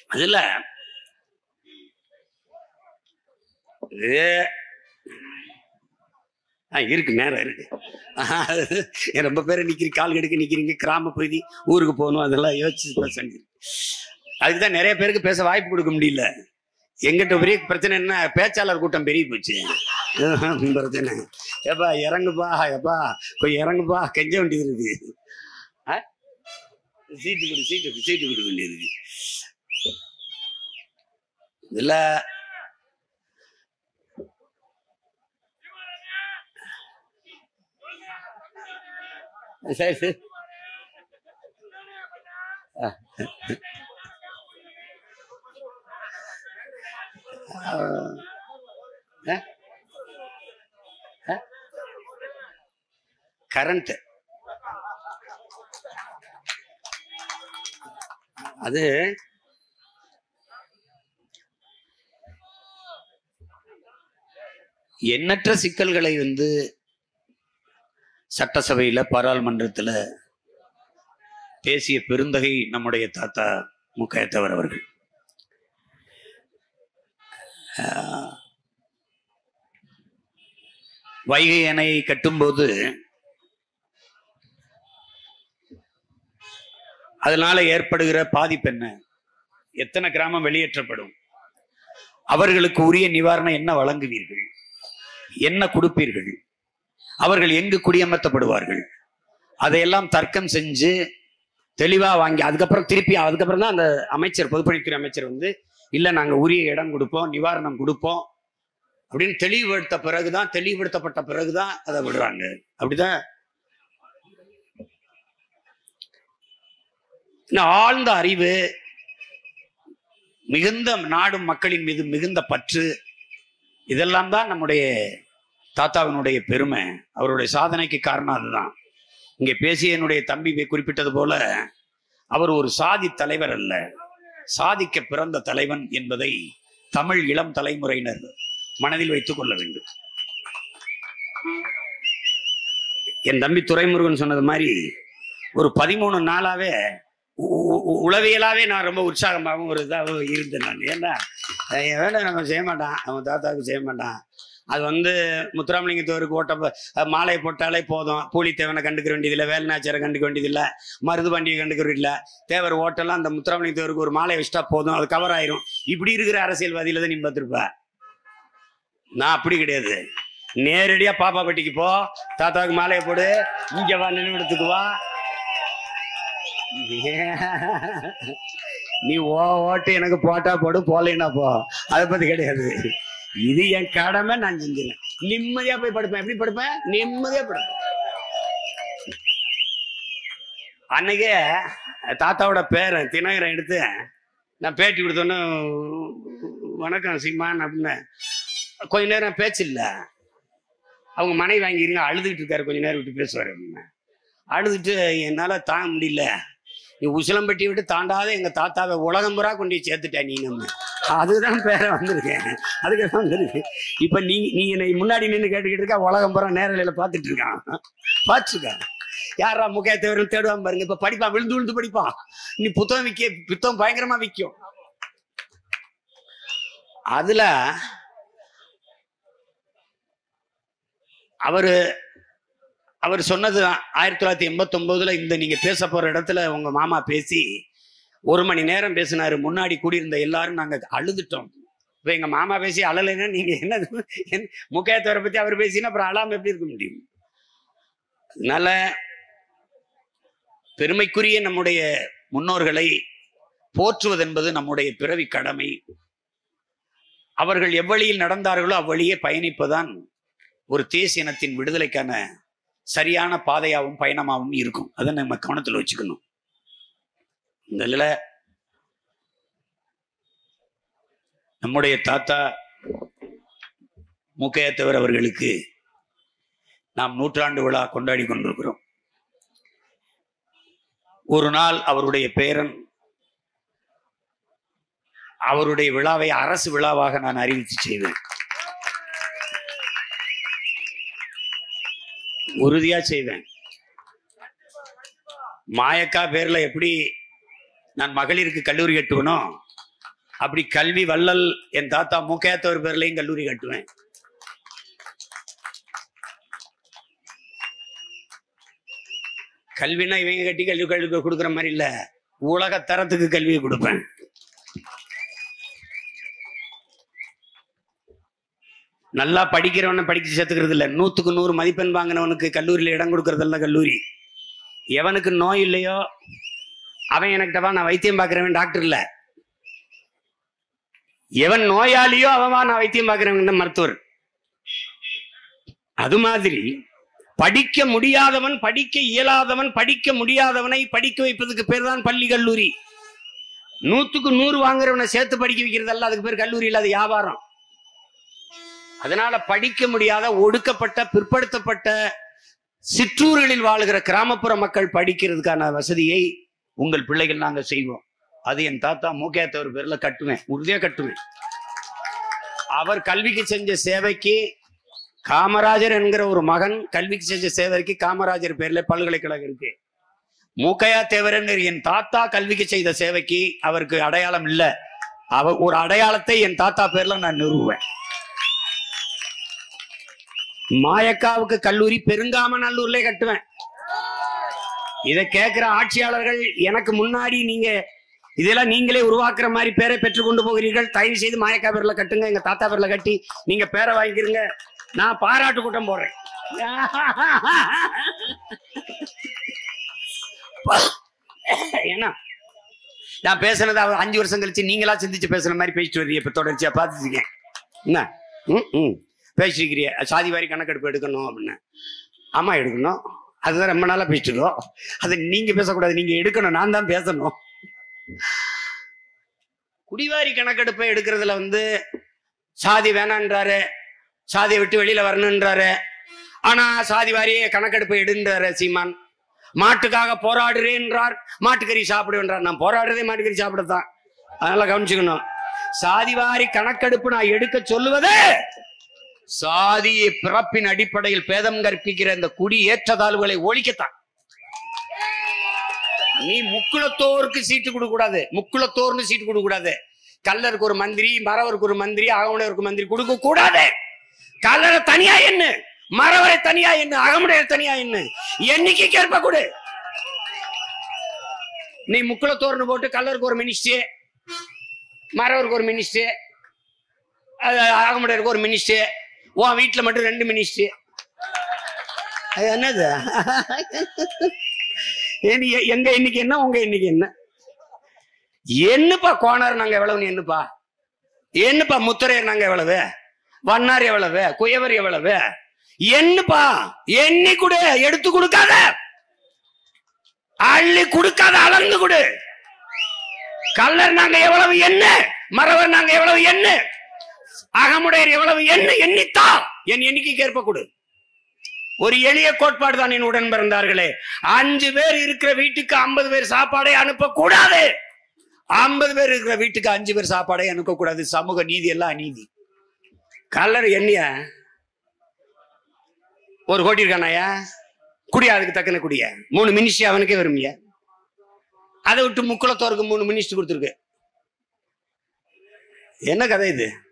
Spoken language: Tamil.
அதுல இது ஆ இருக்கு நேரம் இருக்கு ஆஹா, ஏன் ரொம்ப பேர் நிக்கிறீங்க கால் கெடுக்க நிக்கிறீங்க கிராம பகுதி ஊருக்கு போகணும் அதெல்லாம் யோசிச்சு பேச வேண்டியது அதுக்குதான் நிறைய பேருக்கு பேச வாய்ப்பு கொடுக்க முடியல எங்கிட்ட பெரிய பிரச்சனை என்ன பேச்சாளர் கூட்டம் பெரிய போச்சு இதுதான் பிரச்சனை ஏப்பா இறங்குப்பா எப்பா கொஞ்சம் இறங்குப்பா கெஞ்ச வேண்டியது இருக்கு ஆ? சீட்டு கொடு சீட்டு சீட்டு கொடுக்க வேண்டியது இருக்கு இதுல சரி சரி கரண்ட் அது எண்ணற்ற சிக்கல்களை வந்து சட்டசபையில பாராளுமன்றத்துல பேசிய பெருந்தகை நம்முடைய தாத்தா முக்கையத்தவர் அவர்கள் ஆஹ், வைகை அணை கட்டும்போது அதனால ஏற்படுகிற பாதிப்பு என்ன எத்தனை கிராமம் வெளியேற்றப்படும் அவர்களுக்கு உரிய நிவாரணம் என்ன வழங்குவீர்கள் என்ன கொடுப்பீர்கள் அவர்கள் எங்கு குடியமர்த்தப்படுவார்கள் அதையெல்லாம் தர்க்கம் செஞ்சு தெளிவா வாங்கி அதுக்கப்புறம் திருப்பி அதுக்கப்புறம் தான் அந்த அமைச்சர் பொதுப்பணித்துறை அமைச்சர் வந்து இல்ல நாங்க உரிய இடம் கொடுப்போம் நிவாரணம் கொடுப்போம் அப்படின்னு தெளிவுபடுத்த பிறகுதான் தெளிவுபடுத்தப்பட்ட பிறகுதான் அதை விடுறாங்க அப்படிதான் இன்னும் ஆழ்ந்த அறிவு மிகுந்த நாடும் மக்களின் மீது மிகுந்த பற்று இதெல்லாம் தான் நம்முடைய தாத்தாவினுடைய பெருமை அவருடைய சாதனைக்கு காரணம் அதுதான் இங்கே பேசிய என்னுடைய தம்பி குறிப்பிட்டது போல அவர் ஒரு சாதி தலைவர் அல்ல சாதிக்க பிறந்த தலைவன் என்பதை தமிழ் இளம் தலைமுறையினர் மனதில் வைத்துக் கொள்ள வேண்டும் என் தம்பி துரைமுருகன் சொன்னது மாதிரி ஒரு பதிமூணு நாளாவே உ- உ- உளவியலாவே நான் ரொம்ப உற்சாகமாகவும் ஒரு இதாகவும் இருந்தேன் நான் ஏன்னா அஹ் என் வேலை நம்ம செய்ய மாட்டான் அவன் தாத்தாவுக்கு செய்ய மாட்டான் அது வந்து முத்துராமலிங்கத்தோருக்கு ஓட்ட ப- அஹ் மாலையை போட்டாலே போதும் பூலித்தேவனை கண்டுக்க வேண்டியதில்லை வேலுநாச்சியரை கண்டுக்க வேண்டியதில்லை மருது பாண்டியை கண்டுக்க வேண்டியதில்லை தேவர் ஓட்டெல்லாம் அந்த முத்துராமலிங்கத்தோருக்கு ஒரு மாலை வச்சுட்டா போதும் அது கவர் ஆயிரும் இப்படி இருக்கிற அரசியல்வாதியில தான் நீ பார்த்துருப்ப நான் அப்படி கிடையாது நேரடியா பாப்பா பட்டிக்கு போ தாத்தாவுக்கு மாலையை போடு இங்க வா நினைவிடத்துக்கு வா நீ ஓ ஓட்டு எனக்கு போட்டா போடு போலைன்னா போ அதை பத்தி கிடையாது இது என் கடமை நான் செஞ்சிடறேன் நிம்மதியா போய் படுப்பேன் எப்படி படுப்பேன் நிம்மதியா படுப்பேன் அன்னைக்கே தாத்தாவோட பேரன் தினகரன் எடுத்து நான் பேட்டி கொடுத்தோன்னே வணக்கம் சீமான் அப்படின்னு கொஞ்ச நேரம் பேச்சு இல்ல அவங்க மனைவி வாங்கிருங்க அழுதுகிட்டு இருக்காரு கொஞ்ச நேரம் விட்டு பேசுவாரு அப்படின்னு அழுதுட்டு என்னால தாங்க முடியல நீ உசிலம்பட்டி விட்டு தாண்டாத எங்க தாத்தாவை உலகம் பூரா கொண்டு போய் சேர்த்துட்ட நீ நம்ம அதுதான் பேர வந்திருக்கேன் அதுக்கு தான் வந்திருக்கு இப்ப நீ நீ என்னை முன்னாடி நின்று கேட்டுக்கிட்டு இருக்கா உலகம் பூரா நேரலையில பார்த்துட்டு இருக்கான் பார்த்துருக்க யாரா முக்கியத்தவரும் தேடுவான் பாருங்க இப்ப படிப்பான் விழுந்து விழுந்து படிப்பான் நீ புத்தகம் விற்க புத்தகம் பயங்கரமா விற்கும் அதுல அவரு அவர் சொன்னது ஆயிரத்தி தொள்ளாயிரத்தி எண்பத்தி ஒன்பதுல இந்த நீங்க பேச போற இடத்துல உங்க மாமா பேசி ஒரு மணி நேரம் பேசினாரு முன்னாடி கூடியிருந்த எல்லாரும் நாங்க அழுதுட்டோம் இப்ப எங்க மாமா பேசி அழலைன்னா நீங்க என்ன முக்கியத்துவரை பத்தி அவர் பேசினா அப்புறம் அழாம எப்படி இருக்க முடியும் அதனால பெருமைக்குரிய நம்முடைய முன்னோர்களை போற்றுவது என்பது நம்முடைய பிறவி கடமை அவர்கள் எவ்வழியில் நடந்தார்களோ அவ்வழியே பயணிப்பதுதான் ஒரு தேசிய இனத்தின் விடுதலைக்கான சரியான பாதையாகவும் பயணமாகவும் இருக்கும் அதை நம்ம கவனத்தில் வச்சுக்கணும் இந்த இதுல நம்முடைய தாத்தா மூக்கையத்தவர் அவர்களுக்கு நாம் நூற்றாண்டு விழா கொண்டாடி கொண்டிருக்கிறோம் ஒரு நாள் அவருடைய பேரன் அவருடைய விழாவை அரசு விழாவாக நான் அறிவித்து செய்வேன் உறுதியா செய்வேன் மாயக்கா பேர்ல எப்படி நான் மகளிருக்கு கல்லூரி கட்டுவனோ அப்படி கல்வி வள்ளல் என் தாத்தா முக்கையாத்தவர் பேர்லயும் கல்லூரி கட்டுவேன் கல்வினா இவங்க கட்டி கல்வி கல்வி கொடுக்குற மாதிரி இல்ல உலக தரத்துக்கு கல்வியை கொடுப்பேன் நல்லா படிக்கிறவனை படிக்க சேர்த்துக்கிறது இல்ல நூத்துக்கு நூறு மதிப்பெண் வாங்கினவனுக்கு கல்லூரியில இடம் கொடுக்கறதல்ல கல்லூரி எவனுக்கு நோய் இல்லையோ அவன் எனக்கு வா நான் வைத்தியம் பார்க்கிறவன் டாக்டர் இல்ல எவன் நோயாளியோ அவன் வா நான் வைத்தியம் பார்க்கிறவன் தான் மருத்துவர் அது மாதிரி படிக்க முடியாதவன் படிக்க இயலாதவன் படிக்க முடியாதவனை படிக்க வைப்பதுக்கு பேர் தான் பள்ளி கல்லூரி நூத்துக்கு நூறு வாங்குறவனை சேர்த்து படிக்க வைக்கிறதல்ல அதுக்கு பேர் கல்லூரி இல்ல அது வியாபாரம் அதனால படிக்க முடியாத ஒடுக்கப்பட்ட பிற்படுத்தப்பட்ட சிற்றூர்களில் வாழுகிற கிராமப்புற மக்கள் படிக்கிறதுக்கான வசதியை உங்கள் பிள்ளைகள் நாங்க செய்வோம் அது என் தாத்தா மூக்கையாத்தவர் பேர்ல கட்டுவேன் உறுதியா கட்டுவேன் அவர் கல்விக்கு செஞ்ச சேவைக்கு காமராஜர் என்கிற ஒரு மகன் கல்விக்கு செஞ்ச சேவைக்கு காமராஜர் பேர்ல பல்கலைக்கழகம் இருக்கு மூக்கையா தேவரன் என் தாத்தா கல்விக்கு செய்த சேவைக்கு அவருக்கு அடையாளம் இல்ல அவ ஒரு அடையாளத்தை என் தாத்தா பேர்ல நான் நிறுவுவேன் மாயக்காவுக்கு கல்லூரி பெருங்காமநல்லூர்ல கட்டுவேன் இதை கேட்கிற ஆட்சியாளர்கள் எனக்கு முன்னாடி நீங்க இதெல்லாம் நீங்களே உருவாக்குற மாதிரி பேரை பெற்று கொண்டு போகிறீர்கள் தயவு செய்து மாயக்கா பேர்ல கட்டுங்க எங்க தாத்தா பேர்ல கட்டி நீங்க பேரை வாங்கிக்கிறீங்க நான் பாராட்டு கூட்டம் போடுறேன் ஏன்னா நான் பேசுனது அவர் அஞ்சு வருஷம் கழிச்சு நீங்களா சிந்திச்சு பேசுன மாதிரி பேசிட்டு வர்றீங்க இப்ப தொடர்ச்சியா பார்த்துருக்கேன் என்ன ம் ம் பேசிருக்கிறிய சாதி வாரி கணக்கெடுப்பு எடுக்கணும் அப்படின்னு ஆமா எடுக்கணும் அதுதான் ரொம்ப நாளா பேசிட்டு இருக்கோம் அதை நீங்க பேசக்கூடாது நீங்க எடுக்கணும் நான் தான் பேசணும் குடிவாரி கணக்கெடுப்பை எடுக்கிறதுல வந்து சாதி வேணான்றாரு சாதியை விட்டு வெளியில வரணுன்றாரு ஆனா சாதி வாரியே கணக்கெடுப்பை எடுன்றாரு சீமான் மாட்டுக்காக போராடுறேன்றார் மாட்டுக்கறி சாப்பிடுன்றார் நான் போராடுறதே மாட்டுக்கறி சாப்பிடத்தான் அதனால கவனிச்சுக்கணும் சாதிவாரி கணக்கெடுப்பு நான் எடுக்க சொல்லுவதே சாதிய பிறப்பின் அடிப்படையில் பேதம் கற்பிக்கிற இந்த குடி ஏற்றத்தாழ்வுகளை ஒழிக்கத்தான் நீ முக்குளத்தோருக்கு சீட்டு கொடுக்க கூடாது முக்குளத்தோர்னு சீட்டு கொடுக்க கூடாது கல்லருக்கு ஒரு மந்திரி மறவருக்கு ஒரு மந்திரி அகமுடையருக்கு மந்திரி கொடுக்க கூடாது கல்லரை தனியா என்ன மறவரை தனியா என்ன அகமுடையர் தனியா என்ன எண்ணிக்கைக்கு ஏற்ப கொடு நீ முக்குளத்தோர்னு போட்டு கல்லருக்கு ஒரு மினிஸ்ட்ரி மறவருக்கு ஒரு மினிஸ்ட்ரி அகமுடையருக்கு ஒரு மினிஸ்ட்ரி உன் வீட்டுல மட்டும் ரெண்டு மினிஸ்ட்ரி அது என்னது ஏன் நீ- எங்க எண்ணிக்கை என்ன உங்க எண்ணிக்கை என்ன என்னப்பா கோணர் நாங்க எவ்வளவு என்னப்பா என்னப்பா முத்தரையர் நாங்க எவ்வளவு வண்ணார் எவ்வளவு குயவர் எவ்வளவு என்னப்பா எண்ணி கொடு எடுத்து கொடுக்காத அள்ளி கொடுக்காத அளந்து கொடு கல்லர் நாங்க எவ்வளவு என்ன மறவர் நாங்க எவ்வளவு என்ன அகமுடையர் எவ்வளவு என்ன எண்ணித்தா என் எண்ணிக்கைக்கு ஏற்ப கொடு ஒரு எளிய கோட்பாடு தான் என் உடன் பிறந்தார்களே அஞ்சு பேர் இருக்கிற வீட்டுக்கு ஐம்பது பேர் சாப்பாடை அனுப்பக்கூடாது ஐம்பது பேர் இருக்கிற வீட்டுக்கு அஞ்சு பேர் சாப்பாடை அனுப்பக்கூடாது சமூக நீதி எல்லாம் அநீதி கல்லர் எண்ணிய ஒரு கோடி இருக்கானாயா குடியா அதுக்கு தக்கன குடிய மூணு மினிஸ்ட்ரி அவனுக்கே வருமிய அதை விட்டு முக்குளத்தோருக்கு மூணு மினிஸ்ட்ரி கொடுத்துருக்கு என்ன கதை இது